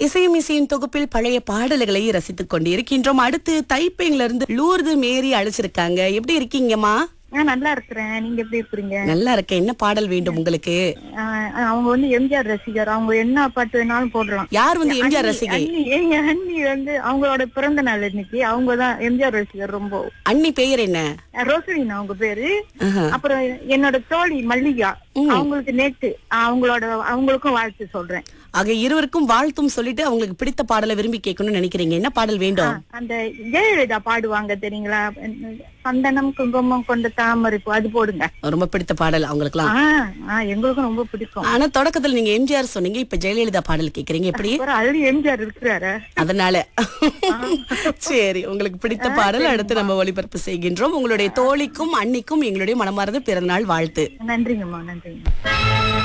இசையும் இசையின் தொகுப்பில் பழைய பாடல்களை ரசித்துக் கொண்டிருக்கின்றோம் அடுத்து தைப்பேங்ல இருந்து லூர்து மேரி அழைச்சிருக்காங்க எப்படி இருக்கீங்கம்மா நான் நல்லா இருக்கிறேன் நீங்க எப்படி இருக்கிறீங்க நல்லா இருக்கேன் என்ன பாடல் வேண்டும் உங்களுக்கு ஆஹ் அவங்க வந்து எம்ஜிஆர் ரசிகர் அவங்க என்ன பாட்டு வேணாலும் போடலாம் யார் வந்து எம்ஜிஆர் அண்ணி- ரசிகை அண்ணி எங்க அண்ணி வந்து அவங்களோட பிறந்த நாள் இன்னைக்கு அவங்க தான் எம்ஜிஆர் ரசிகர் ரொம்ப அண்ணி பெயர் என்ன ரோசலின் அவங்க பேரு ஆஹா. அப்புறம் என்னோட தோழி மல்லிகா அவங்களுக்கு நேத்து அவங்களோட அவங்களுக்கும் வாழ்த்து சொல்றேன் ஆக இருவருக்கும் வாழ்த்தும் சொல்லிட்டு அவங்களுக்கு பிடித்த பாடலை விரும்பி கேட்கணும்னு நினைக்கிறீங்க என்ன பாடல் வேண்டும் அந்த ஜெயலலிதா பாடுவாங்க தெரியுங்களா சந்தனம் குங்குமம் கொண்ட தாமரை பூ அது போடுங்க ரொம்ப பிடித்த பாடல் அவங்களுக்குலாம் ஆஹ் ஆஹ் எங்களுக்கும் ரொம்ப பிடிக்கும் ஆனா தொடக்கத்துல நீங்க எம்ஜிஆர் சொன்னீங்க இப்ப ஜெயலலிதா பாடல் கேக்குறீங்க எப்படி அப்புறம் ஆல்ரெடி எம்ஜிஆர் இருக்கிறாரு அதனால சரி உங்களுக்கு பிடித்த பாடல் அடுத்து நம்ம ஒளிபரப்பு செய்கின்றோம் உங்களுடைய தோழிக்கும் அன்னிக்கும் எங்களுடைய மனமார்ந்த பிறந்தநாள் வாழ்த்து நன்றிங்கம்மா நன்றிங்க